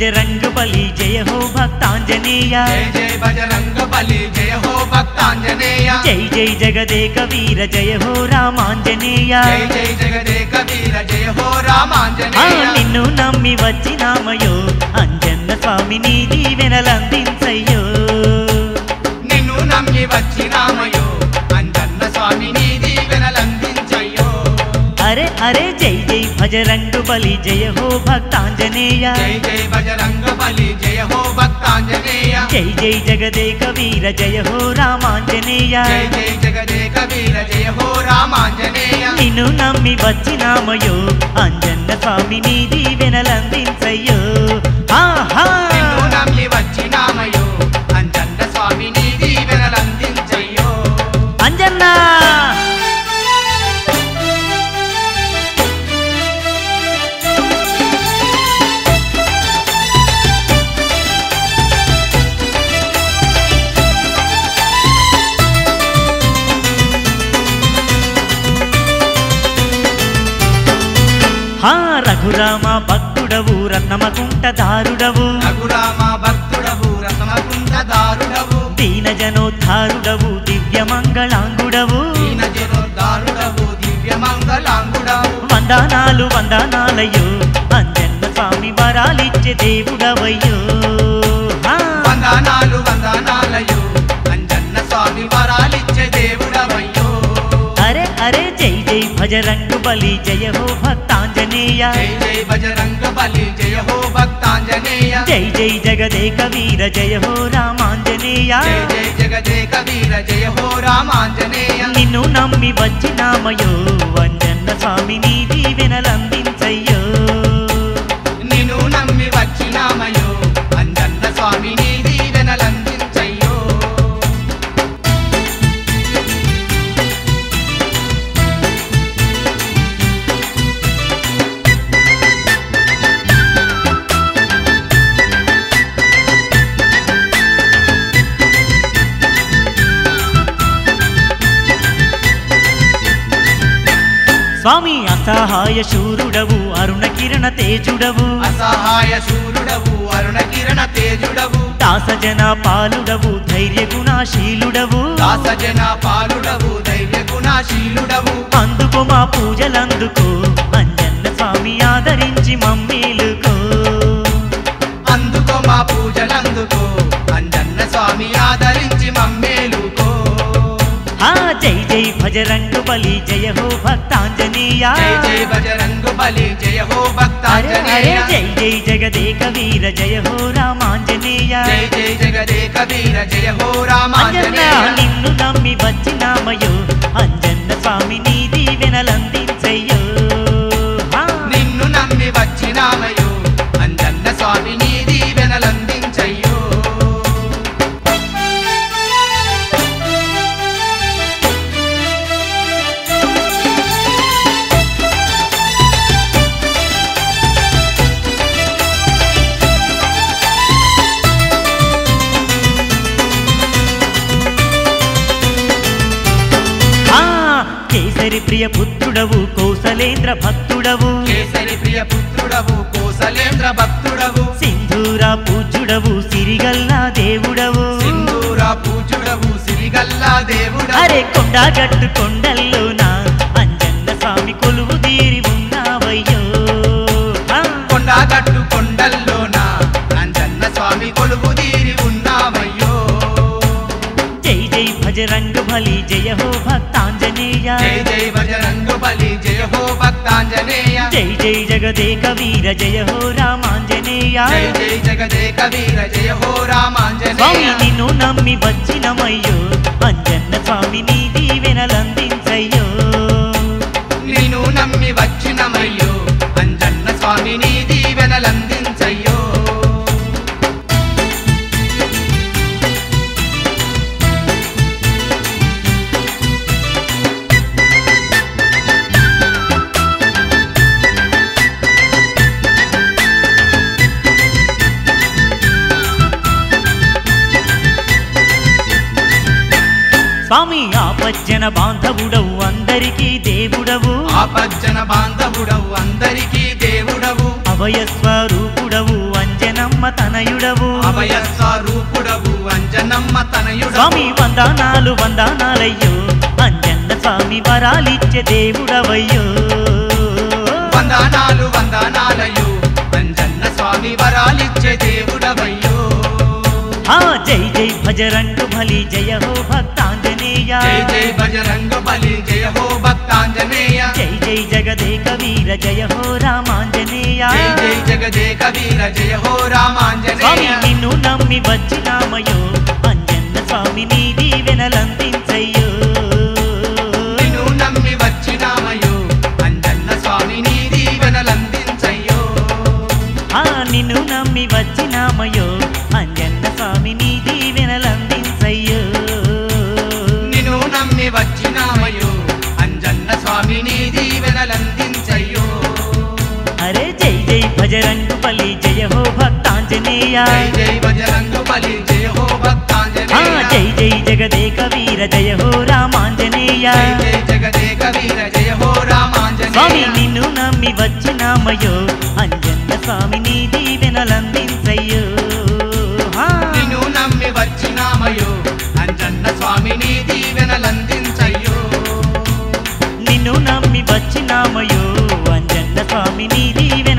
భజరంగ బలి జయ హో భక్తాంజనేయ జయ జయ బజరంగ బలి జయ హో భక్తాంజనేయ జై జై జగదేక వీర జయ హో రామాంజనేయ జయ జయ జగదేక వీర జయ హో ఆ, రామాంజనేయ నిన్ను నమ్మి వచ్చినామయో అంజన్న స్వామి నీ దీవెనలందించయ్యో నిన్ను నమ్మి వచ్చినామయో అంజన్న స్వామి నీ దీవెనలందించయ్యో అరే అరే జై జై భజరంగ బలి జయ హో భక్తాంజనేయ జయ జయ బజరంగ బలి జయ హో భక్తాంజనేయ జై జై జగదేక వీర జయ హో రామాంజనేయ జయ జయ జగదేక వీర జయ హో రామాంజనేయ నిన్ను నమ్మి వచ్చినామయో అంజన్న స్వామి నీ దీవెనలందించయ్యో ఆహా నిన్ను నమ్మి వచ్చినామయో అంజన్న స్వామి నీ దీవెనలందించయ్యో అంజన్న హా రఘురామ భక్తుడవు రత్నమకుంట దారుడవు రఘురామ భక్తుడవు రతనకుంట దారుడవు దీనజనోద్ధారుడవు దివ్యమంగళాంగుడవు దీన జనోద్ధారుడవు దివ్య మంగళాంగుడవు వందనాలు వందనాలయ్యో అంజన్న స్వామి వరాలిచ్చే దేవుడవయ్యో హా. వందనాలు వందనాలయో అంజన్న స్వామి వరాలిచ్చే దేవుడవయ్యో అరే అరే జై జై భజరంగు బలి జయ హో భక్తాంజనేయ జై జై బజరంగ బలి జయ హో భక్తాంజనేయ జై జై జగదేక వీర జయ హో రామాంజనేయ జై జై జగదేక వీర జయ హో రామాంజనేయ నిన్ను నమ్మి వచ్చినామయో అంజన్న స్వామి నీ దీవెనలందించయ్యో నిన్ను నమ్మి వచ్చినామయో అంజన్న స్వామి నీ దీవెనలందించయ్యో స్వామి అసహాయ శూరుడవు అరుణ కిరణ తేజుడవు అసహాయ శూరుడవు అరుణ కిరణ తేజుడవు దాసజన పాలుడవు ధైర్య గుణాశీలుడవు దాసజన పాలుడవు ధైర్య గుణశీలుడవు అందుకో మా పూజలందుకో అంజన్న స్వామి ఆదరించి మమ్మీలుకో అందుకో మా పూజలందుకో అంజన్న స్వామి ఆదరించి మమ్మేలుకో ఆ జై జై భజరంగు బలి జయ హో భక్తాంజనేయ జై జై బజరంగు బలి జయ హో అరే అరే భక్తాంజనేయ జై జై జగదేక వీర జయ హో రామాంజనేయ జై జై జగదేక వీర జయ హో అంజన్న రామాంజనేయ నిన్ను నమ్మి వచ్చినామయో అంజన్న స్వామి నీ దీవెనలందించయ్యో ఆ. నిన్ను నమ్మి వచ్చినామయో అంజన్న స్వామి నీ దీవెనలందించయ్యో ఆ కేసరి ప్రియ పుత్రుడవు కౌసలేంద్ర భక్తుడవు కేసరి ప్రియ పుత్రుడవు కోసలేంద్ర భక్తుడవు సింధూర పూజ్యుడవు సిరిగల్లా దేవుడవు సింధూర పూజుడవు సిరిగల్లా దేవుడవు అరే కొండగట్టు కొండల్లోన అంజన్న స్వామి కొలువు తీరి ఉన్నావయ్యో ఆ, కొండగట్టు కొండల్లోన అంజన్న స్వామి కొలువు తీరి ఉన్నావయ్యో జై జై భజరంగ బలి జయ హో భక్తాంజనేయ జై జై బజరంగు బలి జయ హో భక్తాంజనేయ జై జై జగదేక వీర జయ హో రామాంజనేయ జై జై జగదేక వీర జయ హో స్వామి రామాంజనేయ నిన్ను నమ్మి వచ్చినమయ్యో అంజన్న స్వామి నీ దీవెనలందించయ్యో నిన్ను నమ్మి వచ్చినమయ్యో అంజన్న స్వామి నీ దీవెనలందించయ్యో స్వామి ఆపజ్జన బాంధవుడవు అందరికీ దేవుడవు ఆపజ్జన బాంధవుడవు అందరికీ దేవుడవు అభయ స్వరూపుడవు అంజనమ్మ అంజన్నమ్మ తనయుడవు అభయ స్వరూపుడవు అంజనమ్మ తనయుడు స్వామి వందనాలు వందనాలయ్యో అంజన్న స్వామి వరాలిచ్చే దేవుడవయ్యో వందనాలు వందనాలయు అంజన్న స్వామి వరాలిచ్చే దేవుడవయ్యో ఆ జై జై భజరంగు బలి జయ హో భక్తాంజనేయ జై జై బజరంగ బలి జయ హో భక్తాంజనేయ జై జై జగదేక వీర జయ హో రామాంజనేయ జై జై జగదేక వీర జయ హో స్వామి రామాంజనేయ నిన్ను నమ్మి వచ్చినామయో అంజన్న స్వామి నీ దీవెనలందించయ్యో నిన్ను నమ్మి వచ్చినామయో అంజన్న స్వామి నీ దీవెనలందించయ్యో ఆ నిన్ను నమ్మి వచ్చినామయో అంజన్న స్వామి నీ దీవెనలందించయ్యో నిన్ను నమ్మి వచ్చినామయో అంజన్న స్వామి నీ దీవెనలందించయ్యో అరే జై జై భజరంగు బలి జయ హో భక్తాంజనేయ జై జై బజరంగ బలి జయ హో ఆ భక్తాంజనేయ జై జై జగదేక వీర జయ హో రామాంజనేయ జై జై జగదేక వీర జయ హో స్వామి రామాంజనేయ నిన్ను నమ్మి వచ్చినామయో అంజన్న స్వామి నీ దీవెనలందించయ్యో ఆ. నిన్ను నమ్మి వచ్చినామయో అంజన్న స్వామి నీ దీవెనలందించయ్యో నిన్ను నమ్మి వచ్చినామయో అంజన్న స్వామి నీ దీవెన